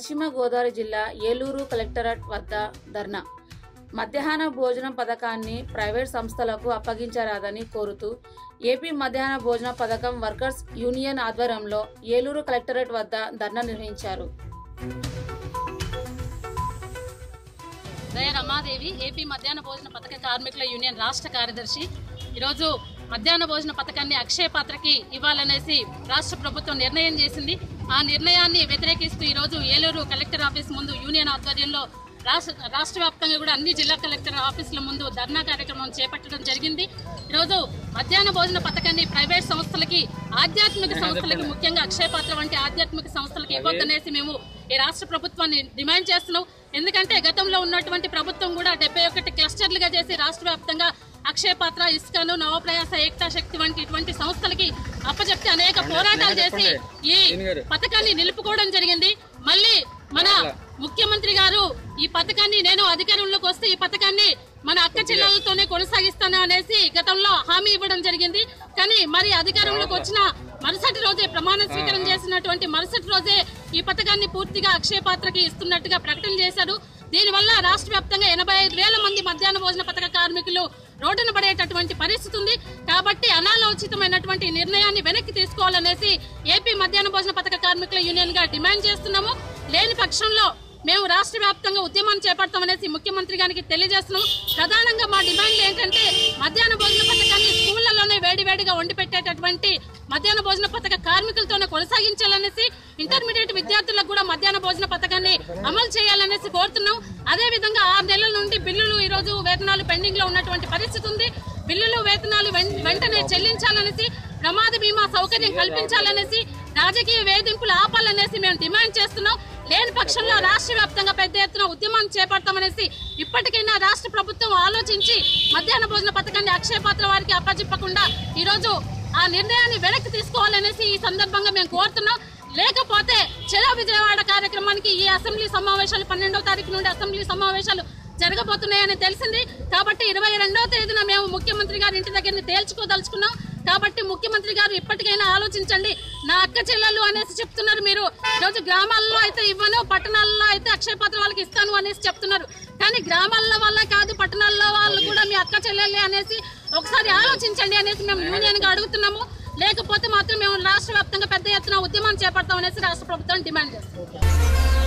పశ్చిమ గోదావరి జిల్లా ఏలూరు కలెక్టరేట్ వద్ద ధర్నా మధ్యాహ్న భోజనం పథకాన్ని ప్రైవేట్ సంస్థలకు అప్పగించరాదని కోరుతూ ఏపీ మధ్యాహ్న భోజన పథకం వర్కర్స్ యూనియన్ ఆధ్వర్యంలో ఏలూరు కలెక్టరేట్ వద్ద ధర్నా నిర్వహించారు దయ రమాదేవి ఏపీ మధ్యాహ్న భోజన పథక కార్మికుల యూనియన్ రాష్ట్ర కార్యదర్శి ఈరోజు మధ్యాహ్న భోజన పథకాన్ని అక్షయ పాత్రకి ఇవ్వాలనేసి రాష్ట్ర ప్రభుత్వం నిర్ణయం చేసింది ఆ నిర్ణయాన్ని వ్యతిరేకిస్తూ ఈరోజు ఏలూరు కలెక్టర్ ఆఫీస్ ముందు యూనియన్ ఆధ్వర్యంలో రాష్ట్ర రాష్ట్ర వ్యాప్తంగా కూడా అన్ని జిల్లా కలెక్టర్ ఆఫీసుల ముందు ధర్నా కార్యక్రమం చేపట్టడం జరిగింది ఈరోజు మధ్యాహ్న భోజన పథకాన్ని ప్రైవేట్ సంస్థలకి ఆధ్యాత్మిక సంస్థలకి ముఖ్యంగా అక్షయ పాత్ర వంటి ఆధ్యాత్మిక సంస్థలకి ఇవ్వద్దనేసి మేము ఈ రాష్ట్ర ప్రభుత్వాన్ని డిమాండ్ చేస్తున్నాం ఎందుకంటే గతంలో ఉన్నటువంటి ప్రభుత్వం కూడా డెబ్బై ఒకటి క్లస్టర్లుగా చేసి రాష్ట్ర వ్యాప్తంగా అక్షయ పాత్ర ఇస్కాను నవప్రయాస ఏక్తా శక్తి వంటి ఇటువంటి సంస్థలకి అప్పచెప్తి అనేక పోరాటాలు చేసి ఈ పథకాన్ని నిలుపుకోవడం జరిగింది మళ్ళీ మన ముఖ్యమంత్రి గారు ఈ పథకాన్ని నేను అధికారంలోకి వస్తే ఈ పథకాన్ని మన అక్క చెల్లెలతోనే కొనసాగిస్తాను అనేసి గతంలో హామీ ఇవ్వడం జరిగింది కానీ మరి అధికారంలోకి వచ్చిన మరుసటి రోజే ప్రమాణ స్వీకారం చేసినటువంటి మరుసటి రోజే ఈ పథకాన్ని పూర్తిగా అక్షయ పాత్రకి ఇస్తున్నట్టుగా ప్రకటన చేశారు దీనివల్ల రాష్ట్ర వ్యాప్తంగా ఎనభై ఐదు వేల మంది మధ్యాహ్న భోజన పథక కార్మికులు రోడ్డున పడేటటువంటి పరిస్థితి ఉంది కాబట్టి అనాలోచితమైనటువంటి నిర్ణయాన్ని వెనక్కి తీసుకోవాలనేసి ఏపీ మధ్యాహ్న భోజన పథక కార్మికుల యూనియన్ గా డిమాండ్ చేస్తున్నాము లేని పక్షంలో మేము రాష్ట్ర వ్యాప్తంగా ఉద్యమాన్ని చేపడతామనేసి ముఖ్యమంత్రి గారికి తెలియజేస్తున్నాం ప్రధానంగా మా డిమాండ్లు ఏంటంటే మధ్యాహ్న భోజన పథకాన్ని స్కూళ్లలోనే వేడి వేడిగా వండి పెట్టేటటువంటి మధ్యాహ్న భోజన పథక కార్మికులతోనే కొనసాగించాలనేసి ఇంటర్మీడియట్ విద్యార్థులకు కూడా మధ్యాహ్న భోజన పథకాన్ని అమలు చేయాలనేసి కోరుతున్నాం అదే విధంగా ఆరు నెలల నుండి బిల్లులు ఈ రోజు వేతనాలు పెండింగ్ లో ఉన్నటువంటి పరిస్థితి ఉంది బిల్లులు వేతనాలు వెం- వెంటనే చెల్లించాలనేసి ప్రమాద బీమా సౌకర్యం కల్పించాలనేసి రాజకీయ వేధింపులు ఆపాలనేసి మేము డిమాండ్ చేస్తున్నాం లేని పక్షంలో రాష్ట్ర వ్యాప్తంగా పెద్ద ఎత్తున ఉద్యమాన్ని చేపడతామనేసి ఇప్పటికైనా రాష్ట్ర ప్రభుత్వం ఆలోచించి మధ్యాహ్న భోజన పథకాన్ని అక్షయ పాత్ర వారికి అప్పచెప్పకుండా ఈ రోజు ఆ నిర్ణయాన్ని వెనక్కి తీసుకోవాలనేసి ఈ సందర్భంగా మేము కోరుతున్నాం లేకపోతే చెరో విజయవాడ కార్యక్రమానికి ఈ అసెంబ్లీ సమావేశాలు పన్నెండవ తారీఖు నుండి అసెంబ్లీ సమావేశాలు జరగబోతున్నాయని తెలిసింది కాబట్టి ఇరవై రెండవ తేదీన మేము ముఖ్యమంత్రి గారి ఇంటి దగ్గరని తేల్చుకోదలుచుకున్నాం కాబట్టి ముఖ్యమంత్రి గారు ఇప్పటికైనా ఆలోచించండి నా అక్క చెల్లెలు అనేసి చెప్తున్నారు మీరు ఈరోజు గ్రామాల్లో అయితే ఇవ్వను పట్టణాల్లో అయితే అక్షయ పాత్ర వాళ్ళకి ఇస్తాను అనేసి చెప్తున్నారు కానీ గ్రామాల్లో వల్ల కాదు పట్టణాల్లో వాళ్ళు కూడా మీ అక్క చెల్లెలే అనేసి ఒకసారి ఆలోచించండి అనేసి మేము యూనియన్ గా అడుగుతున్నాము లేకపోతే మాత్రం మేము రాష్ట్ర వ్యాప్తంగా పెద్ద ఎత్తున ఉద్యమం చేపడతాం అనేసి రాష్ట్ర ప్రభుత్వం డిమాండ్ చేస్తాం